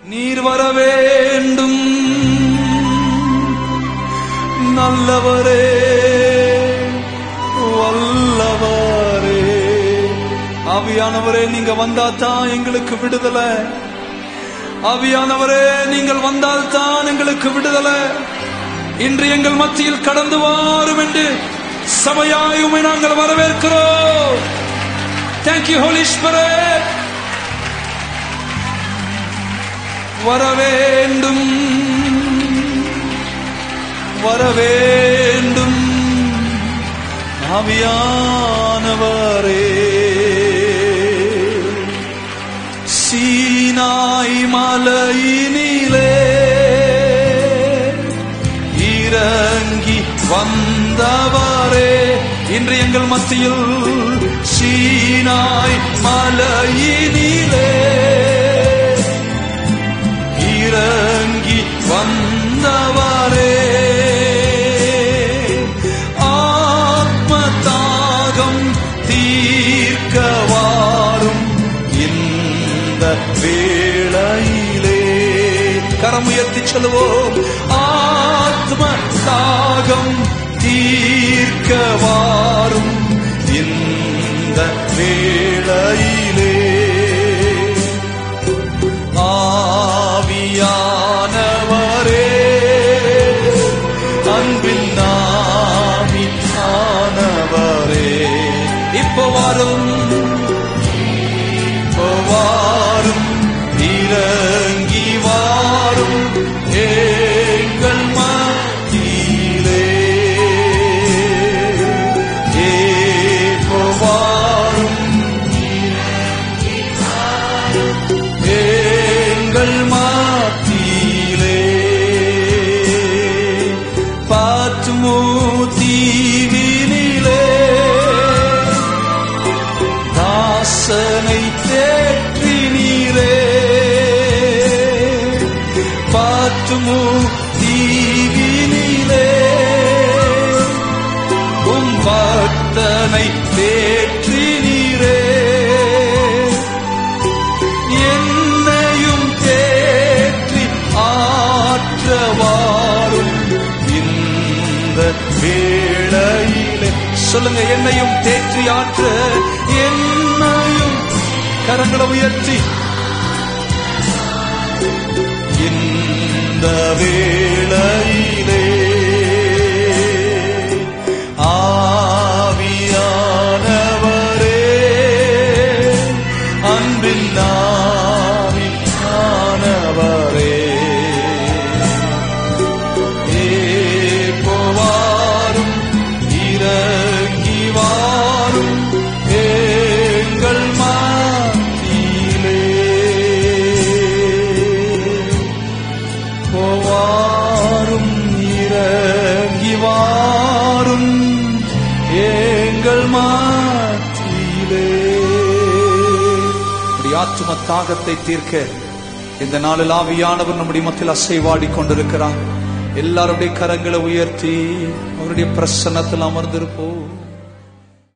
நீர் வர வேண்டும் நல்லவரே வல்லவரே ஆவியானவரே நீங்க வந்தாதான் எங்களுக்கு விடுதலை ஆவியானவரே நீங்கள் வந்தால் தான் எங்களுக்கு விடுதலை இன்று எங்கள் மத்தியில் கடந்து வாரும் என்று சபையாய் உம்மை நாங்கள் வரவேற்கிறோம் தேங்க்யூ ஹோலி ஸ்பிரிட் வர வேண்டும் வர வேண்டும் ஆவியானவரே சீனாய் மலையினிலே இறங்கி வந்தவரே இன்று எங்கள் மத்தியில் சீனாய் மலையினிலே இறங்கி வந்தவரே ஆத்ம தாகம் தீர்க்க வாரும் இந்த வேளையிலே கரமுயர்த்தி சொல்லுவோம் ஆத்ம தாகம் தீர்க்க வாரும் இந்த வேளையிலே ஆவியானவரே அன்பின் நாமி ஆனவரே இப்போ வரும் இப்போ வாரும் இறங்கி வாரும் எங்கள் மத்தியிலே இப்போ வாரும் எங்கள் மாத்தியிலே பாத்துமோ தீவினிலே தாசனை தேற்றினீரே பாத்துமோ தீவினிலே உம் பக்தனை தேற்றினீரே என்னையும் தேற்றி ஆற்றவாரும் இந்த வேளையிலே சொல்லுங்க என்னையும் தேற்றி ஆற்ற என்னையும் கரங்களை உயர்த்தி இந்த வேளையிலே ஆவியானவரே அன்பின் நாவியானவரே ஏப்போவாரும் இறங்கி வாரும் எங்கள் மாத்தியிலே போவாரும் இறங்கி வாரும் எங்கள் மாத்தியிலே நம்முடைய ஆத்தும தாகத்தை தீர்க்க இந்த நாளில் ஆவியானவர் நம்முடைய மத்தியில் அசைவாடி கொண்டிருக்கிறார் எல்லாருடைய கரங்களை உயர்த்தி அவருடைய பிரசன்னத்தில் அமர்ந்திருப்போம்